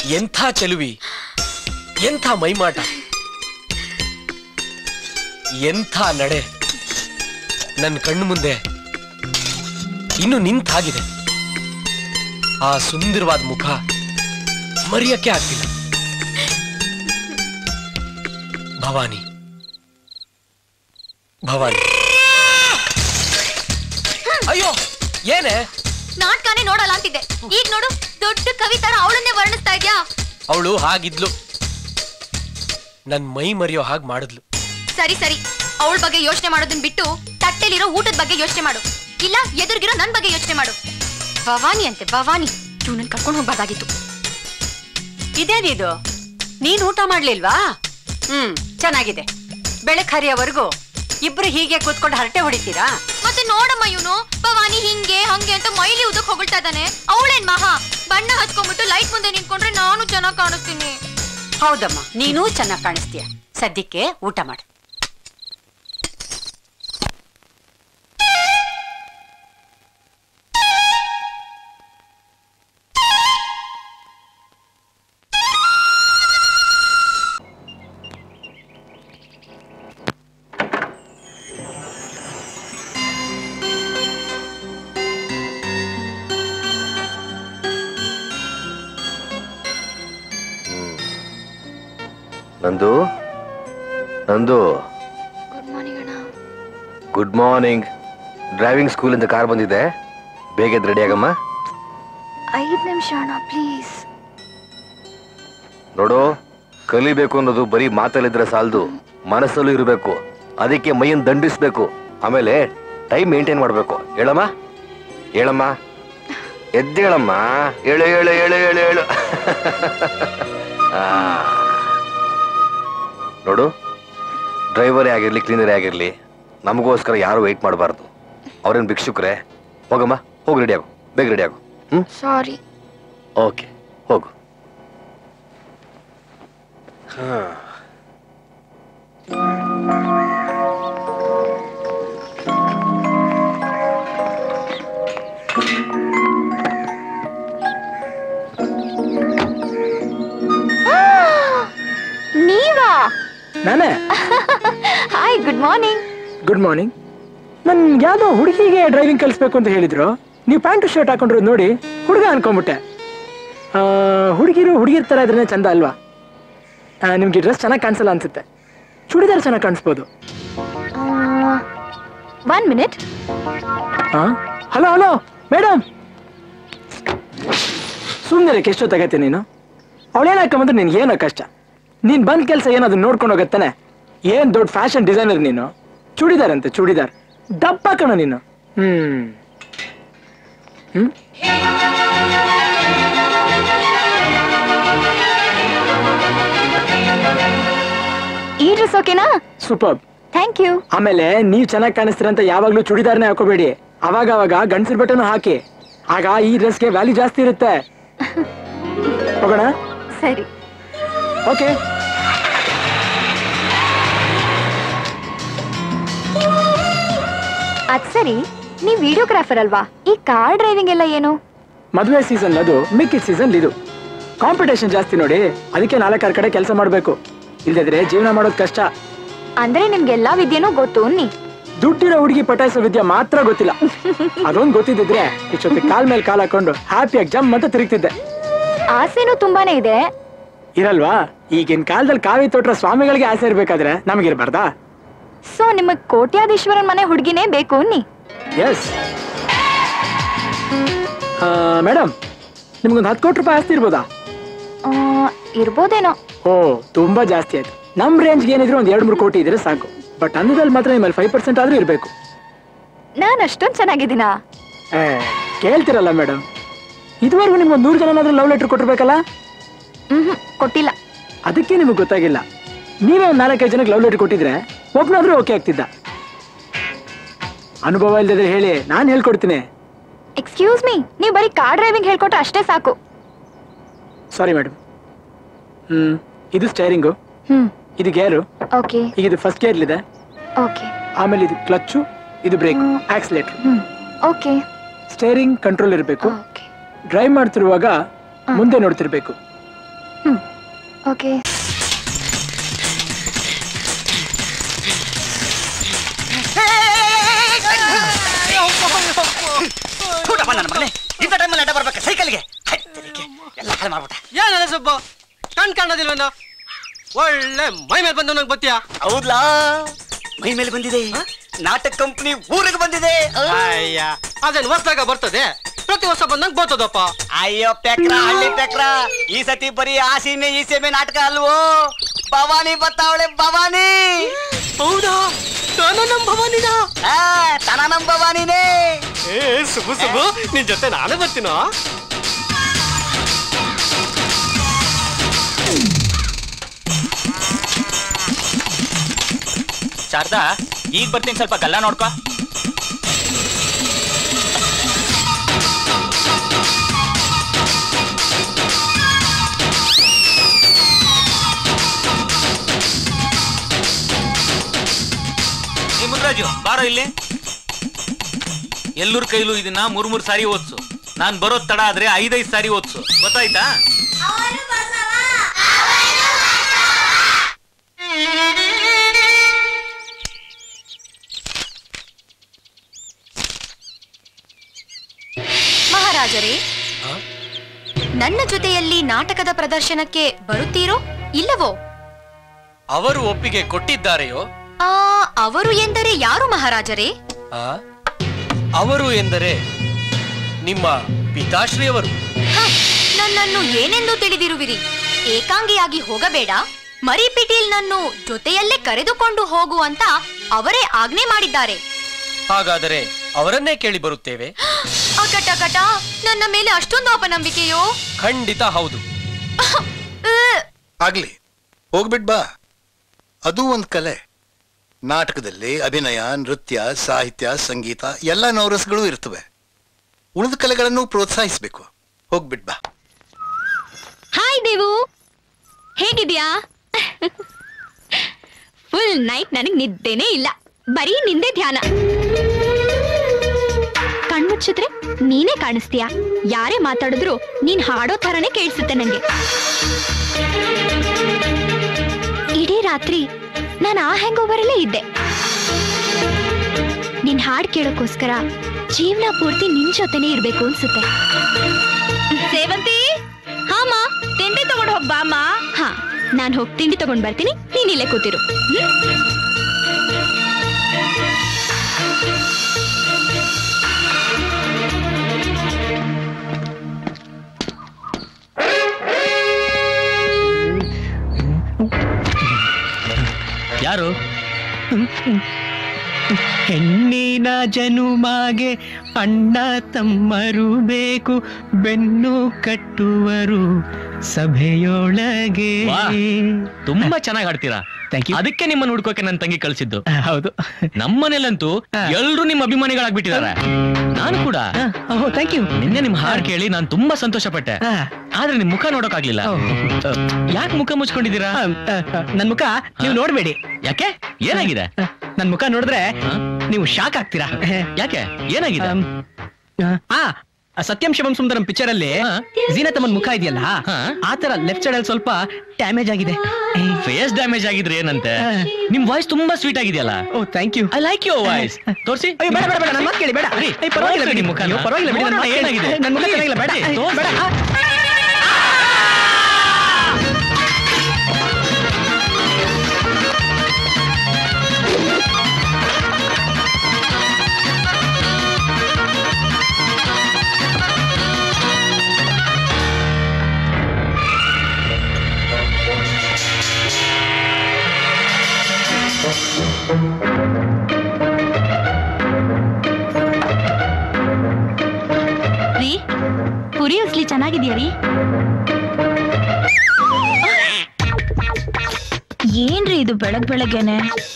ಎಂಥ ಚೆಲುವಿ ಎಂಥ ಮೈಮಾಟ ಎಂಥ ನಡೆ ನನ್ನ ಕಣ್ಣು ಮುಂದೆ ಇನ್ನು ನಿಂತಾಗಿದೆ ಆ ಸುಂದರವಾದ ಮುಖ ಮರೆಯಕ್ಕೆ ಆಗ್ತಿಲ್ಲ ಭವಾನಿ ಭವಾನಿ ಅಯ್ಯೋ ಏನೇ ನಾಟಕನೇ ನೋಡಲ್ಲ ಅಂತಿದ್ದೆ ಈಗ ನೋಡು ದೊಡ್ಡ ಕವಿ ತರ ಅವಳನ್ನೇ ವರ್ಣಿಸ್ತಾ ಇದ್ಯಾ ಅವಳು ಹಾಗಿದ್ಲು ನನ್ ಮೈ ಮರೆಯೋ ಹಾಗೆ ಮಾಡಿದ್ಲು ಸರಿ ಸರಿ ಅವಳ ಬಗ್ಗೆ ಯೋಚನೆ ಮಾಡೋದನ್ನ ಬಿಟ್ಟು ತಟ್ಟೆಲಿರೋ ಊಟದ ಬಗ್ಗೆ ಯೋಚನೆ ಮಾಡು ಇಲ್ಲ ಎದುರಿಗಿರೋ ನನ್ ಬಗ್ಗೆ ಯೋಚನೆ ಮಾಡು ಭವಾನಿ ಅಂತೆ ಭವಾನಿ ಇವನನ್ನ ಕರ್ಕೊಂಡು ಹೋಗ್ಬಾರ್ದಾಗಿತ್ತು ಇದೇನಿದು ನೀನ್ ಊಟ ಮಾಡ್ಲಿಲ್ವಾ ಹ್ಮ್ ಚೆನ್ನಾಗಿದೆ ಬೆಳಕ್ ಹರಿಯೋವರೆಗೂ ಇಬ್ರು ಹೀಗೆ ಕೂತ್ಕೊಂಡು ಹರಟೆ ಹೊಡಿತೀರಾ ಮತ್ತೆ ನೋಡಮ್ಮ ಇವನು ಭವಾನಿ ಹಿಂಗೆ ಹಂಗೆ ಅಂತ ಮೈಲಿ ಉದಕ್ ಹೊಗಳ್ತಾ ಇದ್ದಾನೆ ಅವಳೇನ್ ಮಹಾ ಬಣ್ಣ ಹಚ್ಕೊಂಡ್ಬಿಟ್ಟು ಲೈಟ್ ಮುಂದೆ ನಿಂತ್ಕೊಂಡ್ರೆ ನಾನು ಚೆನ್ನಾಗ್ ಕಾಣಿಸ್ತೀನಿ ಹೌದಮ್ಮ ನೀನೂ ಚೆನ್ನಾಗಿ ಕಾಣಿಸ್ತೀಯ ಸದ್ಯಕ್ಕೆ ಊಟ ಮಾಡು ನಂದು ನಂದು ಗುಡ್ ಮಾರ್ನಿಂಗ್ ಅಣ್ಣ ಗುಡ್ ಮಾರ್ನಿಂಗ್ ಡ್ರೈವಿಂಗ್ ಸ್ಕೂಲಿಂದ ಕಾರ್ ಬಂದಿದೆ ಬೇಗ ರೆಡಿ ಆಗಮ್ಮ ಐದ್ ನಿಮಿಷ ಅಣ್ಣ ಪ್ಲೀಸ್ ನೋಡು ಕಲಿಬೇಕು ಅನ್ನೋದು ಬರೀ ಮಾತಲ್ಲಿದ್ರೆ ಸಾಲದು ಮನಸ್ಸಲ್ಲೂ ಇರಬೇಕು ಅದಕ್ಕೆ ಮೈಯನ್ನು ದಂಡಿಸ್ಬೇಕು ಆಮೇಲೆ ಟೈಮ್ ಮೇಂಟೈನ್ ಮಾಡಬೇಕು ಹೇಳಮ್ಮ ಹೇಳಮ್ಮ ಎದ್ದೇಳಮ್ಮ ಹೇಳು ಹೇಳು ಹೇಳು ಹೇಳು ಹೇಳು ಆ. ನೋಡು ಡ್ರೈವರೇ ಆಗಿರ್ಲಿ ಕ್ಲೀನರೇ ಆಗಿರ್ಲಿ ನಮಗೋಸ್ಕರ ಯಾರು ವೆಯ್ಟ್ ಮಾಡಬಾರ್ದು ಅವ್ರೇನು ಭಿಕ್ಷುಕ್ರೆ ಹೋಗಮ್ಮ ಹೋಗಿ ರೆಡಿ ಆಗು ಬೇಗ ರೆಡಿ ಆಗು ಹ್ಮ್ ಸಾರಿ ಓಕೆ ಹೋಗು ಹಾ ನೀವಾ ನಾನೇ hi good morning good morning ನನ್ ಯಾವ್ದೋ ಹುಡುಗಿಗೆ ಡ್ರೈವಿಂಗ್ ಕಲಿಸ್ಬೇಕು ಅಂತ ಹೇಳಿದ್ರು ನೀವು ಪ್ಯಾಂಟು ಶರ್ಟ್ ಹಾಕೊಂಡ್ರು ನೋಡಿ ಹುಡುಗ ಅನ್ಕೊಂಬಿಟ್ಟೆ ಹುಡುಗಿರು ಹುಡುಗಿರ್ ತರ ಇದ್ರೆ ಚಂದ ಅಲ್ವಾ ಆ, ನಿಮ್ಗೆ ಡ್ರೆಸ್ ಚೆನ್ನಾಗಿ ಕಾಣಿಸಲ್ಲ ಅನ್ಸುತ್ತೆ ಚೂಡಿದಾರ್ ಚೆನ್ನಾಗಿ ಕಾಣಿಸ್ಬೋದು one minute hello hello madam ಸುಮ್ಮನೆ ಎಷ್ಟೊತ್ತಾಗತ್ತೆ ನೀನು ಅವಳೇನು ಹಾಕೊಂಬಂದ್ರೆ ನಿನ್ಗೆ ಏನೋ ಕಷ್ಟ ನೀನ್ ಬಂದ್ ಕೆಲಸ ಏನದು ನೋಡ್ಕೊಂಡು ಹೋಗತ್ತಾನೆ ಏನ್ ದೊಡ್ಡ ಫ್ಯಾಷನ್ ಡಿಸೈನರ್ ನೀನು ಚೂಡಿದಾರ್ ಅಂತೆ ಚೂಡಿದಾರ್ ದಪ್ಪ ಕಣ ನೀನು ಹ್ಮ್ ಹ್ಮ್ ಈ ಡ್ರೆಸ್ ಓಕೆನಾ ಸೂಪರ್ ಥ್ಯಾಂಕ್ ಯು ಆಮೇಲೆ ನೀವ್ ಚೆನ್ನಾಗಿ ಕಾಣಿಸ್ತೀರ ಅಂತ ಯಾವಾಗ್ಲೂ ಚೂಡಿದಾರ್ನೇ ಹಾಕೋಬೇಡಿ ಅವಾಗ ಅವಾಗ ಗಂಡಸರ್ ಬಟ್ಟೆನೂ ಹಾಕಿ ಆಗ ಈ ಡ್ರೆಸ್ಗೆ ವ್ಯಾಲ್ಯೂ ಜಾಸ್ತಿ ಇರುತ್ತೆ ಹೋಗೋಣ ಸರಿ ಓಕೆ ಅದ್ ಸರಿ ನೀವ್ ವಿಡಿಯೋಗ್ರಾಫರ್ ಅಲ್ವಾ ಈ ಕಾರ್ ಡ್ರೈವಿಂಗ್ ಎಲ್ಲ ಏನು ಮದುವೆ ಸೀಸನ್ ಅದು ಮಿಕ್ಕಿದ ಸೀಸನ್ ಇದು ಕಾಂಪಿಟೇಷನ್ ಜಾಸ್ತಿ ನೋಡಿ ಅದಕ್ಕೆ ನಾಲ್ಕಾರು ಕಡೆ ಕೆಲಸ ಮಾಡಬೇಕು ಇಲ್ದಿದ್ರೆ ಜೀವನ ಮಾಡೋದು ಕಷ್ಟ ಅಂದ್ರೆ ನಿಮ್ಗೆಲ್ಲಾ ವಿದ್ಯೆನೂ ಗೊತ್ತು ಅನ್ನಿ ದುಡ್ಡಿರೋ ಹುಡುಗಿ ಪಟಾಯಿಸೋ ವಿದ್ಯೆ ಮಾತ್ರ ಗೊತ್ತಿಲ್ಲ ಅದೊಂದು ಗೊತ್ತಿದ್ದಿದ್ರೆ ಇಷ್ಟೊತ್ತಿಗೆ ಕಾಲ್ ಮೇಲೆ ಕಾಲ್ ಹಾಕೊಂಡು ಹ್ಯಾಪಿಯಾಗಿ ಜಮ್ ಅಂತ ತಿರುಗ್ತಿದ್ದೆ ಆಸೆನೂ ತುಂಬಾನೇ ಇದೆ ಇರಲ್ವಾ ಈಗಿನ ಕಾಲದಲ್ಲಿ ಕಾವಿ ತೊಟ್ರ ಸ್ವಾಮಿಗಳಿಗೆ ಆಸೆ ಇರ್ಬೇಕಾದ್ರೆ ನಮಗಿರ್ಬಾರ್ದಾ ಸೊ ನಿಮಗ್ ಕೋಟ್ಯಾಧೀಶ್ವರನ್ ಮನೆ ಹುಡುಗಿನೇ ಬೇಕು ಅನ್ನಿ ಎಸ್ ಮೇಡಮ್ ನಿಮ್ಗೊಂದು ಹತ್ತು ಕೋಟಿ ರೂಪಾಯಿ ಆಸ್ತಿ ಇರ್ಬೋದಾ ಆ, ಇರ್ಬೋದೇನೋ ಓ ತುಂಬಾ ಜಾಸ್ತಿ ಆಯ್ತು ನಮ್ ರೇಂಜ್ಗೆ ಏನಿದ್ರು ಒಂದ್ ಎರಡ್ ಮೂರು ಕೋಟಿ ಇದ್ರೆ ಸಾಕು ಬಟ್ ಅನ್ನದಲ್ಲಿ ಮಾತ್ರ ನಿಮ್ಮಲ್ಲಿ ಫೈವ್ ಪರ್ಸೆಂಟ್ ಆದ್ರೂ ಇರಬೇಕು ನಾನ್ ಅಷ್ಟೊಂದ್ ಚೆನ್ನಾಗಿದ್ದೀನಾ ಕೇಳ್ತಿರಲ್ಲ ಮೇಡಮ್ ಇದುವರೆಗೂ ನಿಮ್ಗೆ ಒಂದು ನೂರು ಜನನಾದ್ರೂ ಲವ್ ಲೆಟರ್ ಕೊಟ್ಟಿರ್ಬೇಕಲ್ಲ ಹ್ಮ್ ಕೊಟ್ಟಿಲ್ಲ ಅದಕ್ಕೆ ನಿಮಗೆ ಗೊತ್ತಾಗಿಲ್ಲ ನೀವೇ ಒಂದು ನಾಲ್ಕೈದು ಜನಕ್ಕೆ ಲವ್ ಲೆಟರ್ ಕೊಟ್ಟಿದ್ರೆ ಒಬ್ನಾದ್ರೂ ಓಕೆ ಆಗ್ತಿದ್ದ ಅನುಭವ ಇಲ್ಲದ್ರೆ ಹೇಳಿ ನಾನು ಹೇಳ್ಕೊಡ್ತೀನಿ ಎಕ್ಸ್ಕ್ಯೂಸ್ ಮೀ ನೀವ್ ಬರೀ ಕಾರ್ ಡ್ರೈವಿಂಗ್ ಹೇಳ್ಕೊಟ್ರೆ ಅಷ್ಟೇ ಸಾಕು ಸಾರಿ ಮೇಡಮ್ ಹ್ಮ್ ಇದು ಸ್ಟೈರಿಂಗು ಹ್ಮ್ ಇದು ಗೇರು ಓಕೆ ಈಗ ಇದು ಫಸ್ಟ್ ಗೇರ್ಲಿದೆ ಓಕೆ ಆಮೇಲೆ ಇದು ಕ್ಲಚ್ಚು ಇದು brake accelerator hmm okay steering control ಇರಬೇಕು ಡ್ರೈವ್ ಮಾಡ್ತಿರುವಾಗ ಮುಂದೆ ನೋಡ್ತಿರ್ಬೇಕು ಓಕೆ ಊಟಪ್ಪ ನನ್ನ ಮಗನೇ ಇಂಥ ಟೈಮಲ್ಲಿ ಅಡ್ಡ ಬರ್ಬೇಕು ಸೈಕಲ್ಗೆ ಎಲ್ಲ ಹಾಳು ಮಾಡ್ಬಿಟ್ಟ ಏನಲ್ಲ ಸುಬ್ಬ ಕಣ್ ಕಾಣೋದಿಲ್ವೇನೋ ಒಳ್ಳೆ ಮೈ ಮೇಲೆ ಬಂದು ನಂಗೆ ಬತ್ತೀಯಾ ಹೌದ್ಲಾ ಮೈ ಮೇಲೆ ಬಂದಿದೆ ನಾಟಕ ಕಂಪನಿ ಊರಿಗೆ ಬಂದಿದೆ ಅಯ್ಯ ಅದೇನ್ ಹೊಸ್ದಾಗ ಬರ್ತದೆ ಪ್ರತಿ ವರ್ಷ ಬಂದಂಗ್ ಬರ್ತದಪ್ಪ ಅಯ್ಯೋ ಪೆಕ್ರ ಹಳ್ಳಿ ಪೆಕ್ರ ಈ ಸತಿ ಬರೀ ಆ ಸೀಮೆ ಈ ಸೀಮೆ ನಾಟಕ ಅಲ್ವೋ ಭವಾನಿ ಬತ್ತಾವಳೆ ಭವಾನಿ ಹೌದಾ ನಾನು ನಮ್ ಭವಾನಿನ ಆ, ತನ ನಮ್ ಭವಾನಿನೇ ಏ ಸುಬು ಸುಬು ನಿನ್ ಜೊತೆ ನಾನು ಬರ್ತೀನೋ ಶಾರದಾ ಈಗ ಬರ್ತೀನಿ ಸ್ವಲ್ಪ ಗಲ್ಲ ನೋಡ್ಕೊ ಏ ಮುದ್ರಾಜು ಬಾರೋ ಇಲ್ಲಿ ಎಲ್ಲರ ಕೈಲೂ ಇದನ್ನ ಮೂರ್ ಮೂರ್ ಸಾರಿ ಓದ್ಸು ನಾನ್ ಬರೋದ್ ತಡ ಆದ್ರೆ ಐದೈದ್ ಸಾರಿ ಓದ್ಸು ಗೊತ್ತಾಯ್ತಾ ಮಹಾರಾಜರೇ ನನ್ನ ಜೊತೆಯಲ್ಲಿ ನಾಟಕದ ಪ್ರದರ್ಶನಕ್ಕೆ ಬರುತ್ತೀರೋ ಇಲ್ಲವೋ ಅವರು ಒಪ್ಪಿಗೆ ಕೊಟ್ಟಿದ್ದಾರೆಯೋ ಆ ಅವರು ಎಂದರೆ ಯಾರು ಮಹಾರಾಜರೇ ಆ? ಅವರು ಎಂದರೆ ನಿಮ್ಮ ಪಿತಾಶ್ರೀಯವರು ಹ, ನನ್ನನ್ನು ಏನೆಂದು ತಿಳಿದಿರುವಿರಿ ಏಕಾಂಗಿಯಾಗಿ ಹೋಗಬೇಡ ಮರಿಪಿಟೀಲ್ ನನ್ನು ಜೊತೆಯಲ್ಲೇ ಕರೆದುಕೊಂಡು ಹೋಗು ಅಂತ ಅವರೇ ಆಜ್ಞೆ ಮಾಡಿದ್ದಾರೆ ಹಾಗಾದರೆ ಅವರನ್ನೇ ಕೇಳಿ ಬರುತ್ತೇವೆ ಅಕಟಕಟ ನನ್ನ ಮೇಲೆ ಅಷ್ಟೊಂದು ಅಪನಂಬಿಕೆಯೋ ಖಂಡಿತ ಹೌದು ಅಹ್, ಆಗ್ಲಿ ಹೋಗ್ಬಿಟ್ ಬಾ ಅದು ಒಂದ್ ಕಲೆ ನಾಟಕದಲ್ಲಿ ಅಭಿನಯ ನೃತ್ಯ ಸಾಹಿತ್ಯ ಸಂಗೀತ ಎಲ್ಲ ನವರಸಗಳು ಇರ್ತವೆ ಉಳಿದ ಕಲೆಗಳನ್ನು ಪ್ರೋತ್ಸಾಹಿಸ್ಬೇಕು ಹೋಗ್ಬಿಟ್ ಬಾ ಹಾಯ್ ದೇವು ಹೇಗಿದ್ಯಾ ಫುಲ್ ನೈಟ್ ನನಗ್ ನಿದ್ದೆನೇ ಇಲ್ಲ ಬರೀ ನಿಂದೆ ಧ್ಯಾನ ಕಣ್ಮುಚ್ಚಿದ್ರೆ ನೀನೇ ಕಾಣಿಸ್ತೀಯ ಯಾರೇ ಮಾತಾಡಿದ್ರು ನೀನ್ ಹಾಡೋ ಥರನೇ ಕೇಳಿಸುತ್ತೆ ನಂಗೆ ಇಡೀ ರಾತ್ರಿ ನಾನು ಆ ಹ್ಯಾಂಗ್ ಓವರಲ್ಲೇ ಇದ್ದೆ ನಿನ್ ಹಾಡ್ ಕೇಳೋಕ್ಕೋಸ್ಕರ ಜೀವನ ಪೂರ್ತಿ ನಿನ್ ಜೊತೆನೇ ಇರ್ಬೇಕು ಅನ್ಸುತ್ತೆ ಸೇವಂತಿ ಹಾಮ ತಿಂಡಿ ತಗೊಂಡು ಹೋಗ್ ಬಾಮ್ಮ ಹಾ ನಾನು ಹೋಗಿ ತಿಂಡಿ ತಗೊಂಡ್ ಬರ್ತೀನಿ ನೀನ್ ಇಲ್ಲೇ ಕೂತಿರು ಹ್ಮ್? ಯಾರು ಹೆಣ್ಣಿನ ಜನುಮಾಗೆ ಅಣ್ಣ ತಮ್ಮರು ಬೇಕು ಬೆನ್ನು ಕಟ್ಟುವರು ಸಭೆಯೊಳಗೆ ವಾ, ತುಂಬಾ ಚೆನ್ನಾಗಿ ಹಾಡ್ತೀರಾ Thank you. ಅದಕ್ಕೆ ನಿಮ್ಮನ್ನ ಹುಡ್ಕೋಕೆ ನನ್ನ ತಂಗಿ ಕಳ್ಸಿದ್ದು ಹೌದು ನಮ್ಮನೇಲಂತೂ ಹಾ. ಎಲ್ರು ನಿಮ್ಮ ಅಭಿಮಾನಿಗಳಾಗ್ಬಿಟ್ಟಿದ್ದಾರೆ ನಾನು ಕೂಡ ಥ್ಯಾಂಕ್ ಯು ನಿನ್ನೆ ನಿಮ್ ಹಾಡ್ ಕೇಳಿ ನಾನು ತುಂಬಾ ಸಂತೋಷ ಪಟ್ಟೆ ಆದ್ರೆ ನಿಮ್ ಮುಖ ನೋಡೋಕಾಗ್ಲಿಲ್ಲ ಯಾಕೆ ಮುಖ ಮುಚ್ಕೊಂಡಿದ್ದೀರಾ ನನ್ ಮುಖ ನೀವು ನೋಡ್ಬೇಡಿ ಯಾಕೆ ಏನಾಗಿದೆ ನನ್ ಮುಖ ನೋಡಿದ್ರೆ ಹಾ? ನೀವು ಶಾಕ್ ಆಗ್ತೀರಾ ಯಾಕೆ ಏನಾಗಿದೆ ಆಮ್, ಆ ಸತ್ಯಂ ಶಿವಂ ಸುಂದರಂ ಪಿಕ್ಚರ್ ಅಲ್ಲಿ ಹಾ. ಜೀನತಮ್ಮನ್ ಮುಖ ಇದೆಯಲ್ಲ ಹಾ. ಆ ತರ ಲೆಫ್ಟ್ ಸೈಡ್ ಅಲ್ಲಿ ಸ್ವಲ್ಪ ಡ್ಯಾಮೇಜ್ ಆಗಿದೆ ಫೇಸ್ ಡ್ಯಾಮೇಜ್ ಆಗಿದ್ರೆ ಏನಂತೆ ಹಾ. ನಿಮ್ ವಾಯ್ಸ್ ತುಂಬಾ ಸ್ವೀಟ್ ಆಗಿದೆಯಲ್ಲ oh thank you I like your voice ತೋರಿಸಿ ಅಯ್ಯೋ ಬೇಡ ಬೇಡ ಬೇಡ ನನ್ನ ಮಾತು ಕೇಳಿ ಬೇಡ ಅರೆ, ಏಯ್, ಪರವಾಗಿಲ್ಲ ತೋರ್ಸಿ ಬಿಡಿ ನಿಮ್ ಮುಖನ. ಅಯ್ಯೋ, ಪರವಾಗಿಲ್ಲ ಬಿಡಿ ನನ್ನ ನೋಡೋಣ ಮಾತು ಕೇಳಿ. ಏನಾಗಿದೆ. ನನ್ನ ಮುಖ Please, ಚೆನ್ನಾಗಿಲ್ಲ ಬೇಡ ಬಿಡಿ, ಏಯ್, ತೋರ್ಸಿ. ಬೇಡ ಆ. ರೀ ಪುರಿ ಉಸ್ಲಿ ಚೆನ್ನಾಗಿದ್ಯಾ ರೀ ಏನ್ರಿ ಇದು ಬೆಳಗ್ ಬೆಳಗ್ಗೆನೆ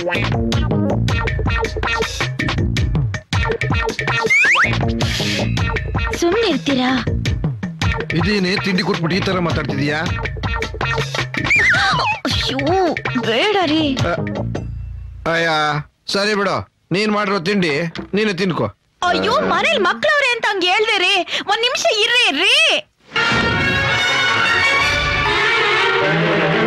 ಸುಮ್ನೆ ಇರ್ತೀರಾ ಇದೇನೆ ತಿಂಡಿ ಕೊಟ್ಬಿಟ್ಟು ಈ ತರ ಮಾತಾಡ್ತಿದೀಯಾ ಅಯ್ಯೋ ಬೇಡ ರೀ ಅಯ್ಯ ಸರಿ ಬಿಡು ನೀನ್ ಮಾಡಿರೋ ತಿಂಡಿ ನೀನು ತಿನ್ಕೋ ಅಯ್ಯೋ ಮನೇಲಿ ಮಕ್ಳವ್ರೆ ಅಂತ ಹಂಗ ಹೇಳ್ದೆ ರೀ ಒಂದ್ ನಿಮಿಷ ಇರ್ರಿ ರೀ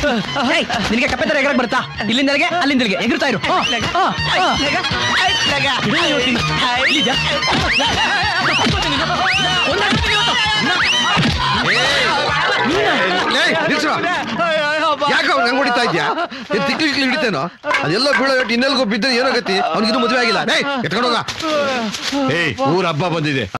ಏಯ್, ನಿನಗೆ ಕಪ್ಪೆ ತರ ಎಗರಕ್ ಬರ್ತಾ ಇಲ್ಲಿಂದಲಿಗೆ ಅಲ್ಲಿಂದಲಿಗೆ ಎಗರ್ತಾ ಇರು ಹಾ, ಹಾ, ಹಾ. ಇಡು ಇವತ್ತಿನ. ಇಲ್ಲಿದ್ಯಾ? ಒಂದ್ ಹಾಕ್ತೀನಿ ಇವತ್ತು. ಏಯ್, ನಿಲ್ಸ್ರೋ. ಯಾಕೆ ಅವ್ನು ಹಂಗ್ ಹೊಡಿತಾ ಇದ್ಯಾ ಏನ್ ತಿಕ್ಲಿ ತಿಕ್ಲಿ ಹಿಡಿತೇನೋ ಅದೆಲ್ಲ ಬೀಳೋ ಇನ್ನೆಲ್ಗೋ ಬಿದ್ದರೆ ಏನೋ ಗತಿ ಅವ್ನಿಗಿನ್ನೂ ಮದುವೆ ಆಗಿಲ್ಲ ಏಯ್ ಎತ್ಕೊಂಡೋಗ ಏಯ್ ಊರ ಹಬ್ಬ ಬಂದಿದೆ